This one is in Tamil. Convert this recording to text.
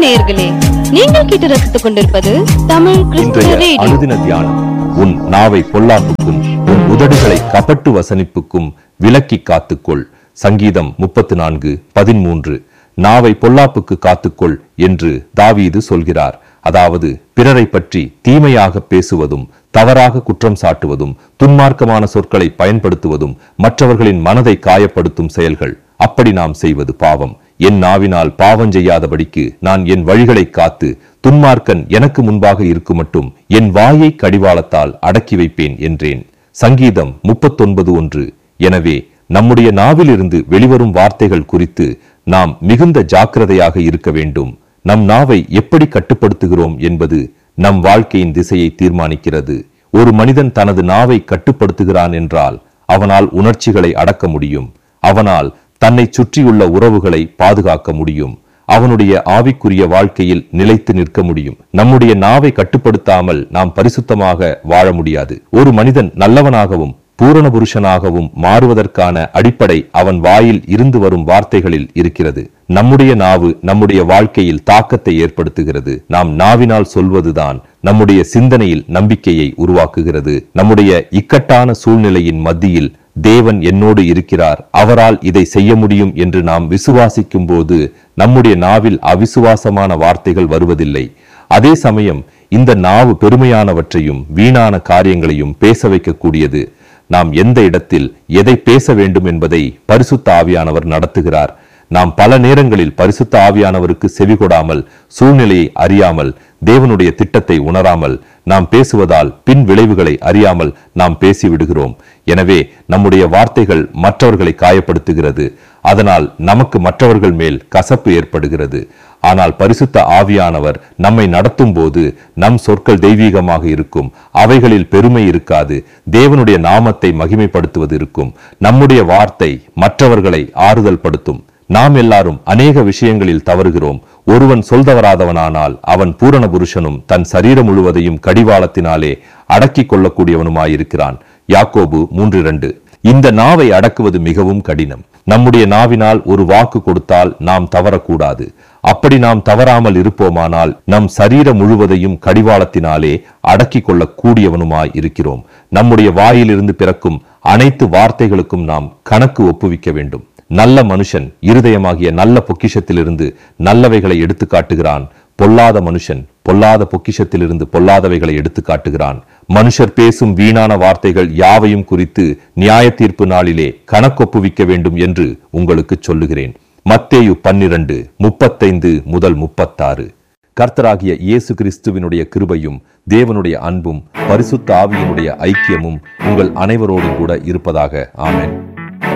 நேயர்களே நீங்கள் கேட்டு ரசித்துக் கொண்டிருப்பது தமிழ் கிறிஸ்துவ இன்றைய ரேடியோ அனுதின தியானம் உன் நாவை பொல்லாப்புக்கும் உன் உதடுகளை கபட்டு வசனிப்புக்கும் விலக்கி காத்துக்கொள் சங்கீதம் முப்பத்து நான்கு பதிமூன்று நாவை பொல்லாப்புக்கு காத்துக்கொள் என்று தாவீது சொல்கிறார் அதாவது பிறரை பற்றி தீமையாக பேசுவதும் தவறாக குற்றம் சாட்டுவதும் துன்மார்க்கமான சொற்களை பயன்படுத்துவதும் மற்றவர்களின் மனதை காயப்படுத்தும் செயல்கள் அப்படி நாம் செய்வது பாவம் என் நாவினால் பாவம் செய்யாதபடிக்கு நான் என் வழிகளை காத்து துன்மார்க்கன் எனக்கு முன்பாக இருக்கும் மட்டும் என் வாயை கடிவாளத்தால் அடக்கி வைப்பேன் என்றேன் சங்கீதம் முப்பத்தொன்பது ஒன்று எனவே நம்முடைய நாவிலிருந்து வெளிவரும் வார்த்தைகள் குறித்து நாம் மிகுந்த ஜாக்கிரதையாக இருக்க வேண்டும் நம் நாவை எப்படி கட்டுப்படுத்துகிறோம் என்பது நம் வாழ்க்கையின் திசையை தீர்மானிக்கிறது ஒரு மனிதன் தனது நாவை கட்டுப்படுத்துகிறான் என்றால் அவனால் உணர்ச்சிகளை அடக்க முடியும் அவனால் தன்னை சுற்றியுள்ள உறவுகளை பாதுகாக்க முடியும் அவனுடைய ஆவிக்குரிய வாழ்க்கையில் நிலைத்து நிற்க முடியும் நம்முடைய நாவை கட்டுப்படுத்தாமல் நாம் பரிசுத்தமாக வாழ முடியாது ஒரு மனிதன் நல்லவனாகவும் பூரண புருஷனாகவும் மாறுவதற்கான அடிப்படை அவன் வாயில் இருந்து வரும் வார்த்தைகளில் இருக்கிறது நம்முடைய நாவு நம்முடைய வாழ்க்கையில் தாக்கத்தை ஏற்படுத்துகிறது நாம் நாவினால் சொல்வதுதான் நம்முடைய சிந்தனையில் நம்பிக்கையை உருவாக்குகிறது நம்முடைய இக்கட்டான சூழ்நிலையின் மத்தியில் தேவன் என்னோடு இருக்கிறார் அவரால் இதை செய்ய முடியும் என்று நாம் விசுவாசிக்கும் போது நம்முடைய நாவில் அவிசுவாசமான வார்த்தைகள் வருவதில்லை அதே சமயம் இந்த நாவு பெருமையானவற்றையும் வீணான காரியங்களையும் பேச வைக்கக்கூடியது நாம் எந்த இடத்தில் எதை பேச வேண்டும் என்பதை பரிசுத்த ஆவியானவர் நடத்துகிறார் நாம் பல நேரங்களில் பரிசுத்த ஆவியானவருக்கு செவிகொடாமல் சூழ்நிலையை அறியாமல் தேவனுடைய திட்டத்தை உணராமல் நாம் பேசுவதால் பின் விளைவுகளை அறியாமல் நாம் பேசிவிடுகிறோம் எனவே நம்முடைய வார்த்தைகள் மற்றவர்களை காயப்படுத்துகிறது அதனால் நமக்கு மற்றவர்கள் மேல் கசப்பு ஏற்படுகிறது ஆனால் பரிசுத்த ஆவியானவர் நம்மை நடத்தும் போது நம் சொற்கள் தெய்வீகமாக இருக்கும் அவைகளில் பெருமை இருக்காது தேவனுடைய நாமத்தை மகிமைப்படுத்துவது இருக்கும் நம்முடைய வார்த்தை மற்றவர்களை ஆறுதல் படுத்தும் நாம் எல்லாரும் அநேக விஷயங்களில் தவறுகிறோம் ஒருவன் சொல்தவராதவனானால் அவன் பூரண புருஷனும் தன் சரீரம் முழுவதையும் கடிவாளத்தினாலே அடக்கிக் கொள்ளக்கூடியவனுமாயிருக்கிறான் யாக்கோபு மூன்று இரண்டு இந்த நாவை அடக்குவது மிகவும் கடினம் நம்முடைய நாவினால் ஒரு வாக்கு கொடுத்தால் நாம் தவறக்கூடாது அப்படி நாம் தவறாமல் இருப்போமானால் நம் சரீரம் முழுவதையும் கடிவாளத்தினாலே அடக்கிக் கொள்ளக் கூடியவனுமாய் இருக்கிறோம் நம்முடைய வாயிலிருந்து பிறக்கும் அனைத்து வார்த்தைகளுக்கும் நாம் கணக்கு ஒப்புவிக்க வேண்டும் நல்ல மனுஷன் இருதயமாகிய நல்ல பொக்கிஷத்திலிருந்து நல்லவைகளை எடுத்து காட்டுகிறான் பொல்லாத மனுஷன் பொல்லாத பொக்கிஷத்திலிருந்து பொல்லாதவைகளை எடுத்து காட்டுகிறான் மனுஷர் பேசும் வீணான வார்த்தைகள் யாவையும் குறித்து நியாய தீர்ப்பு நாளிலே கணக்கொப்புவிக்க வேண்டும் என்று உங்களுக்கு சொல்லுகிறேன் மத்தேயு பன்னிரண்டு முப்பத்தைந்து முதல் முப்பத்தாறு கர்த்தராகிய இயேசு கிறிஸ்துவினுடைய கிருபையும் தேவனுடைய அன்பும் பரிசுத்த ஆவியினுடைய ஐக்கியமும் உங்கள் அனைவரோடும் கூட இருப்பதாக ஆமென்